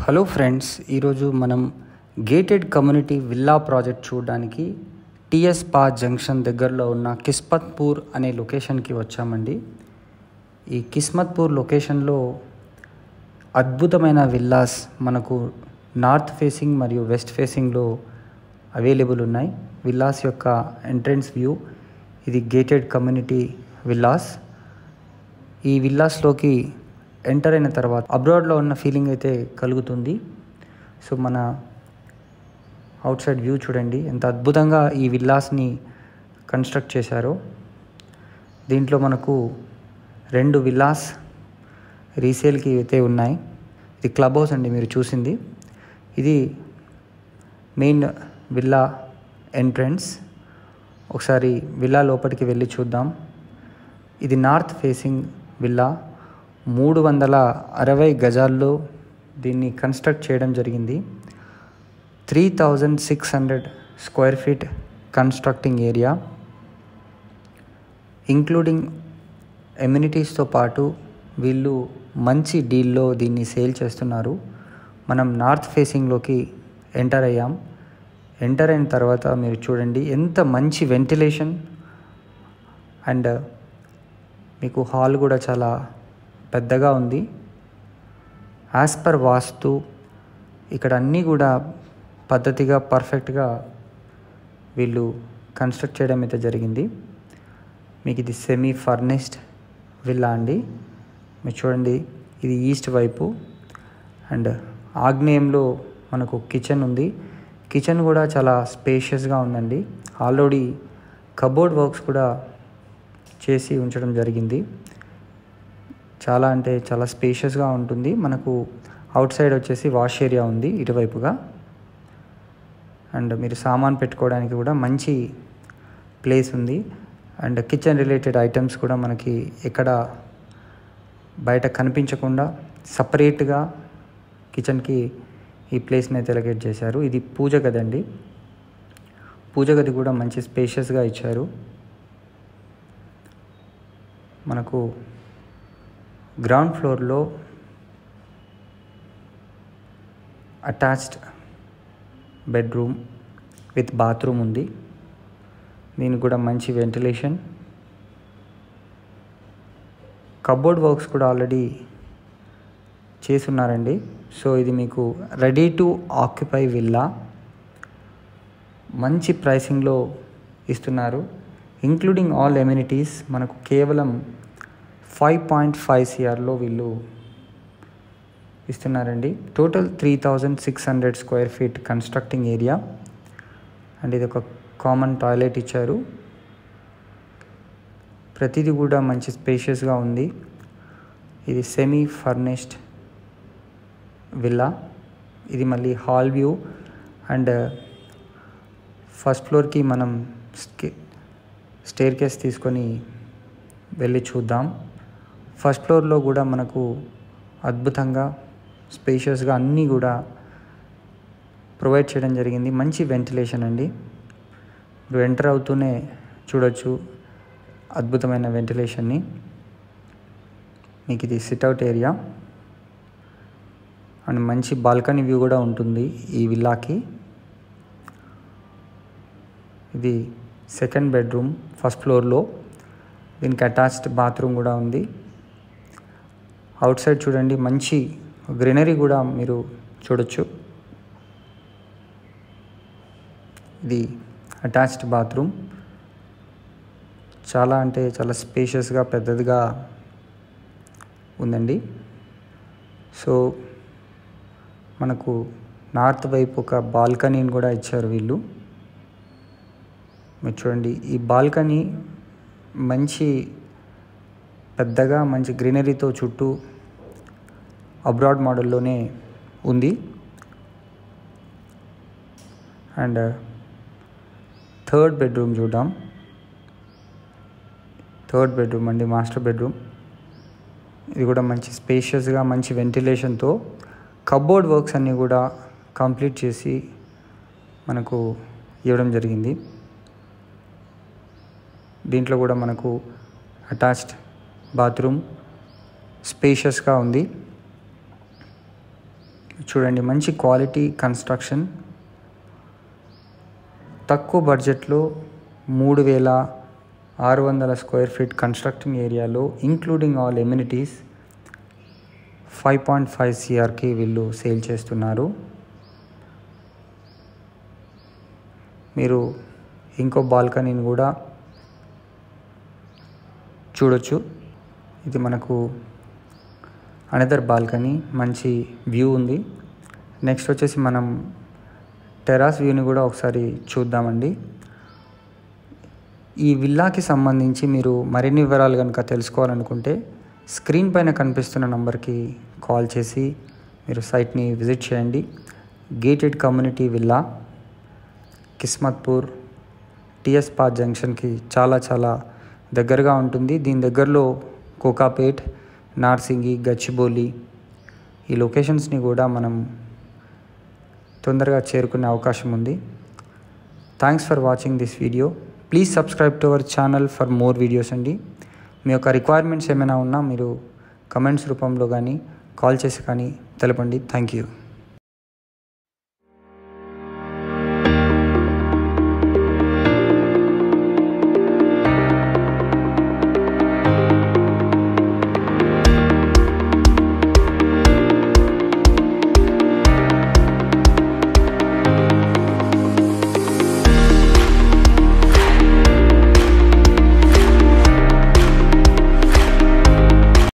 hello friends ఈరోజు మనం gated community villa project చూడడానికి టిఎస్ పా జంక్షన్ దగ్గరలో ఉన్న కిస్మత్పూర్ అనే లొకేషన్కి వచ్చామండి ఈ కిస్మత్పూర్ లొకేషన్లో అద్భుతమైన విల్లాస్ మనకు నార్త్ ఫేసింగ్ మరియు వెస్ట్ ఫేసింగ్లో అవైలబుల్ ఉన్నాయి విల్లాస్ యొక్క ఎంట్రన్స్ వ్యూ ఇది గేటెడ్ కమ్యూనిటీ విల్లాస్ ఈ విల్లాస్లోకి ఎంటర్ అయిన తర్వాత అబ్రాడ్లో ఉన్న ఫీలింగ్ అయితే కలుగుతుంది సో మన అవుట్ సైడ్ వ్యూ చూడండి ఎంత అద్భుతంగా ఈ విల్లాస్ని కన్స్ట్రక్ట్ చేశారో దీంట్లో మనకు రెండు విల్లాస్ రీసేల్కి అయితే ఉన్నాయి ఇది క్లబ్ హౌస్ అండి మీరు చూసింది ఇది మెయిన్ విల్లా ఎంట్రన్స్ ఒకసారి విల్లా లోపలికి వెళ్ళి చూద్దాం ఇది నార్త్ ఫేసింగ్ విల్లా మూడు వందల అరవై గజాల్లో దీన్ని కన్స్ట్రక్ట్ చేయడం జరిగింది three thousand six hundred square feet constructing area including ఎమ్యూనిటీస్తో పాటు వీళ్ళు మంచి డీల్లో దీన్ని సేల్ చేస్తున్నారు మనం నార్త్ ఫేసింగ్లోకి ఎంటర్ అయ్యాం ఎంటర్ అయిన తర్వాత మీరు చూడండి ఎంత మంచి వెంటిలేషన్ అండ్ మీకు హాల్ కూడా చాలా పెద్దగా ఉంది యాజ్ పర్ వాస్తు ఇక్కడ అన్నీ కూడా పద్ధతిగా పర్ఫెక్ట్గా వీళ్ళు కన్స్ట్రక్ట్ చేయడం అయితే జరిగింది మీకు ఇది సెమీ ఫర్నిష్డ్ విల్లా అండి మీరు చూడండి ఇది ఈస్ట్ వైపు అండ్ ఆగ్నేయంలో మనకు కిచెన్ ఉంది కిచెన్ కూడా చాలా స్పేషియస్గా ఉందండి ఆల్రెడీ కబోర్డ్ వర్క్స్ కూడా చేసి ఉంచడం జరిగింది చాలా అంటే చాలా స్పేషియస్గా ఉంటుంది మనకు అవుట్ సైడ్ వచ్చేసి వాష్ ఏరియా ఉంది ఇటువైపుగా అండ్ మీరు సామాన్ పెట్టుకోవడానికి కూడా మంచి ప్లేస్ ఉంది అండ్ కిచెన్ రిలేటెడ్ ఐటమ్స్ కూడా మనకి ఎక్కడ బయట కనిపించకుండా సపరేట్గా కిచెన్కి ఈ ప్లేస్ని అయితే ఎలకేట్ చేశారు ఇది పూజ గది అండి పూజ గది కూడా మంచి స్పేషియస్గా ఇచ్చారు మనకు గ్రౌండ్ ఫ్లోర్లో అటాచ్డ్ బెడ్రూమ్ విత్ బాత్రూమ్ ఉంది దీనికి కూడా మంచి వెంటిలేషన్ కబోర్డ్ వర్క్స్ కూడా ఆల్రెడీ చేసున్నారండి సో ఇది మీకు రెడీ టు ఆక్యుపై విల్లా మంచి ప్రైసింగ్లో ఇస్తున్నారు ఇంక్లూడింగ్ ఆల్ ఎమ్యూనిటీస్ మనకు కేవలం ఫైవ్ పాయింట్ ఫైవ్ సిఆర్లో వీళ్ళు ఇస్తున్నారండి total three thousand six hundred square feet constructing area and ఇది ఒక కామన్ టాయిలెట్ ఇచ్చారు ప్రతిదీ కూడా మంచి స్పేషియస్గా ఉంది ఇది సెమీ ఫర్నిష్డ్ విల్లా ఇది మళ్ళీ హాల్ వ్యూ అండ్ ఫస్ట్ ఫ్లోర్కి మనం స్టేర్ కేస్ తీసుకొని వెళ్ళి చూద్దాం ఫస్ట్ ఫ్లోర్లో కూడా మనకు అద్భుతంగా స్పేషియస్గా అన్నీ కూడా ప్రొవైడ్ చేయడం జరిగింది మంచి వెంటిలేషన్ అండి మీరు ఎంటర్ అవుతూనే చూడొచ్చు అద్భుతమైన వెంటిలేషన్ని మీకు ఇది సిట్అవుట్ ఏరియా అండ్ మంచి బాల్కనీ వ్యూ కూడా ఉంటుంది ఈ విల్లాకి ఇది సెకండ్ బెడ్రూమ్ ఫస్ట్ ఫ్లోర్లో దీనికి అటాచ్డ్ బాత్రూమ్ కూడా ఉంది అవుట్ సైడ్ చూడండి మంచి గ్రీనరీ కూడా మీరు చూడొచ్చు ఇది అటాచ్డ్ బాత్రూమ్ చాలా అంటే చాలా స్పేషియస్గా పెద్దదిగా ఉందండి సో మనకు నార్త్ వైపు ఒక బాల్కనీని కూడా ఇచ్చారు వీళ్ళు మీరు చూడండి ఈ బాల్కనీ మంచి పెద్దగా మంచి గ్రీనరీతో చుట్టూ అబ్రాడ్ మోడల్లోనే ఉంది అండ్ థర్డ్ బెడ్రూమ్ చూద్దాం థర్డ్ బెడ్రూమ్ అండి మాస్టర్ బెడ్రూమ్ ఇది కూడా మంచి స్పేషియస్గా మంచి వెంటిలేషన్తో కబోర్డ్ వర్క్స్ అన్నీ కూడా కంప్లీట్ చేసి మనకు ఇవ్వడం జరిగింది దీంట్లో కూడా మనకు అటాచ్డ్ బాత్రూమ్ స్పేషియస్గా ఉంది చూడండి మంచి క్వాలిటీ కన్స్ట్రక్షన్ తక్కువ బడ్జెట్లో మూడు వేల ఆరు వందల స్క్వేర్ ఫీట్ కన్స్ట్రక్టింగ్ ఏరియాలో including all amenities five point five సిఆర్కి వీళ్ళు సేల్ చేస్తున్నారు మీరు ఇంకో బాల్కనీని కూడా చూడొచ్చు ఇది మనకు అనదర్ బాల్కనీ మంచి వ్యూ ఉంది నెక్స్ట్ వచ్చేసి మనం టెరాస్ వ్యూని కూడా ఒకసారి చూద్దామండి ఈ విల్లాకి సంబంధించి మీరు మరిన్ని వివరాలు కనుక తెలుసుకోవాలనుకుంటే స్క్రీన్ పైన కనిపిస్తున్న నంబర్కి కాల్ చేసి మీరు సైట్ని విజిట్ చేయండి gated community villa Kismatpur TS పాత్ జంక్షన్కి చాలా చాలా దగ్గరగా ఉంటుంది దీని దగ్గరలో కోకాపేట్ నార్సింగి గచ్చిబౌలి ఈ లొకేషన్స్ని కూడా మనం తొందరగా చేరుకునే అవకాశం ఉంది thanks for watching this video please subscribe to our channel for more videos అండి మీ యొక్క రిక్వైర్మెంట్స్ ఏమైనా ఉన్నా మీరు కమెంట్స్ రూపంలో కానీ కాల్ చేసి కానీ తెలపండి థ్యాంక్ యూ